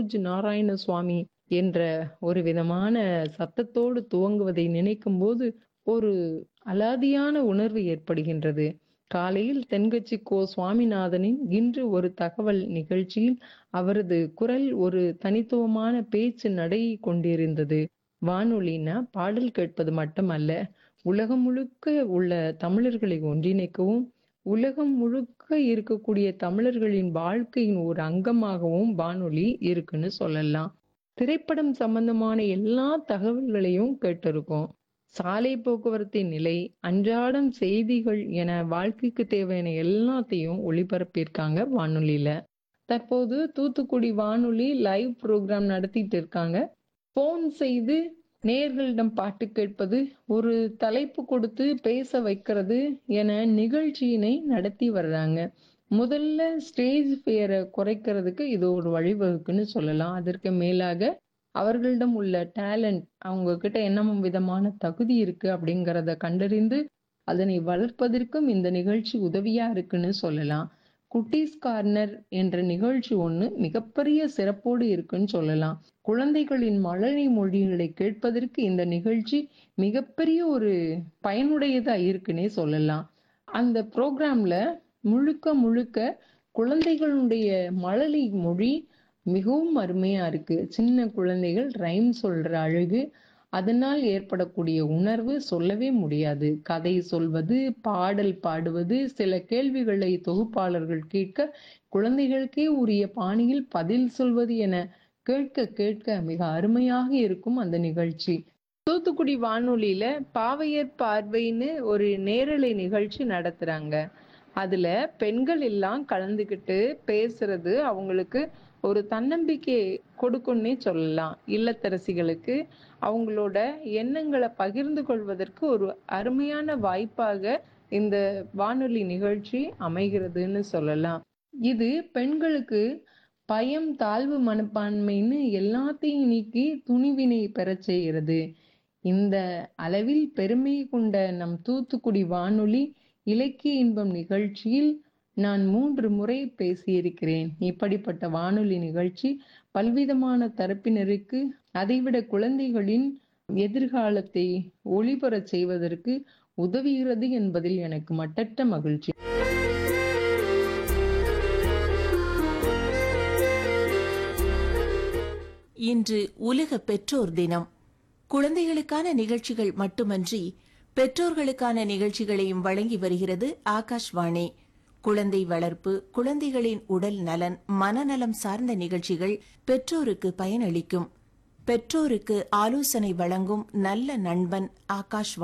மனோஜ் நாராயண சுவாமி என்ற ஒரு விதமான சத்தத்தோடு துவங்குவதை நினைக்கும்போது ஒரு அலாதியான உணர்வு ஏற்படுகின்றது காலையில் தென்கட்சி கோ சுவாமிநாதனின் இன்று ஒரு தகவல் நிகழ்ச்சியில் அவரது குரல் ஒரு தனித்துவமான பேச்சு நடை கொண்டிருந்தது வானொலினா பாடல் கேட்பது மட்டுமல்ல உலகம் முழுக்க உள்ள தமிழர்களை ஒன்றிணைக்கவும் உலகம் முழுக்க இருக்கக்கூடிய தமிழர்களின் வாழ்க்கையின் ஒரு அங்கமாகவும் வானொலி இருக்குன்னு சொல்லலாம் திரைப்படம் சம்பந்தமான எல்லா தகவல்களையும் கேட்டிருக்கோம் சாலை போக்குவரத்தின் நிலை அன்றாடம் செய்திகள் என வாழ்க்கைக்கு தேவையான எல்லாத்தையும் ஒளிபரப்பியிருக்காங்க வானொலியில தற்போது தூத்துக்குடி வானொலி லைவ் ப்ரோக்ராம் நடத்திட்டு இருக்காங்க போன் செய்து நேர்களிடம் பாட்டு கேட்பது ஒரு தலைப்பு கொடுத்து பேச வைக்கிறது என நிகழ்ச்சியினை நடத்தி வர்றாங்க முதல்ல ஸ்டேஜ் ஃபியரை குறைக்கிறதுக்கு இது ஒரு வழிவகுக்குன்னு சொல்லலாம் அதற்கு மேலாக அவர்களிடம் உள்ள டேலண்ட் அவங்க கிட்ட என்ன விதமான தகுதி இருக்கு அப்படிங்கிறத கண்டறிந்து அதனை வளர்ப்பதற்கும் இந்த நிகழ்ச்சி உதவியா இருக்குன்னு சொல்லலாம் குட்டீஸ் கார்னர் என்ற நிகழ்ச்சி ஒண்ணு மிகப்பெரிய சிறப்போடு இருக்குன்னு சொல்லலாம் குழந்தைகளின் மழலை மொழிகளை கேட்பதற்கு இந்த நிகழ்ச்சி மிகப்பெரிய ஒரு பயனுடையதா இருக்குன்னே சொல்லலாம் அந்த ப்ரோக்ராம்ல முழுக்க முழுக்க குழந்தைகளுடைய மழலை மொழி மிகவும் அருமையா இருக்கு சின்ன குழந்தைகள் ரைம் சொல்ற அழகு அதனால் ஏற்படக்கூடிய உணர்வு சொல்லவே முடியாது கதை சொல்வது பாடல் பாடுவது சில கேள்விகளை தொகுப்பாளர்கள் கேட்க குழந்தைகளுக்கே உரிய பாணியில் பதில் சொல்வது என கேட்க கேட்க மிக அருமையாக இருக்கும் அந்த நிகழ்ச்சி தூத்துக்குடி வானொலியில பாவையர் பார்வைன்னு ஒரு நேரலை நிகழ்ச்சி நடத்துறாங்க அதுல பெண்கள் எல்லாம் கலந்துக்கிட்டு பேசுறது அவங்களுக்கு ஒரு தன்னம்பிக்கை கொடுக்குன்னே சொல்லலாம் இல்லத்தரசிகளுக்கு அவங்களோட எண்ணங்களை பகிர்ந்து கொள்வதற்கு ஒரு அருமையான வாய்ப்பாக இந்த வானொலி நிகழ்ச்சி அமைகிறதுன்னு சொல்லலாம் இது பெண்களுக்கு பயம் தாழ்வு மனப்பான்மைன்னு எல்லாத்தையும் நீக்கி துணிவினை பெறச் செய்கிறது இந்த அளவில் பெருமை கொண்ட நம் தூத்துக்குடி வானொலி இலக்கிய இன்பம் நிகழ்ச்சியில் நான் மூன்று முறை பேசியிருக்கிறேன் இப்படிப்பட்ட வானொலி நிகழ்ச்சி பல்விதமான தரப்பினருக்கு அதைவிட குழந்தைகளின் எதிர்காலத்தை ஒளிபரச் செய்வதற்கு உதவுகிறது என்பதில் எனக்கு மட்டற்ற மகிழ்ச்சி இன்று உலக பெற்றோர் தினம் குழந்தைகளுக்கான நிகழ்ச்சிகள் மட்டுமன்றி பெற்றோர்களுக்கான நிகழ்ச்சிகளையும் வழங்கி வருகிறது ஆகாஷ்வாணி குழந்தை வளர்ப்பு குழந்தைகளின் உடல் நலன் மனநலம் சார்ந்த நிகழ்ச்சிகள் பெற்றோருக்கு பயனளிக்கும் பெற்றோருக்கு ஆலோசனை வழங்கும் நல்ல நண்பன் ஆகாஷ்வாணி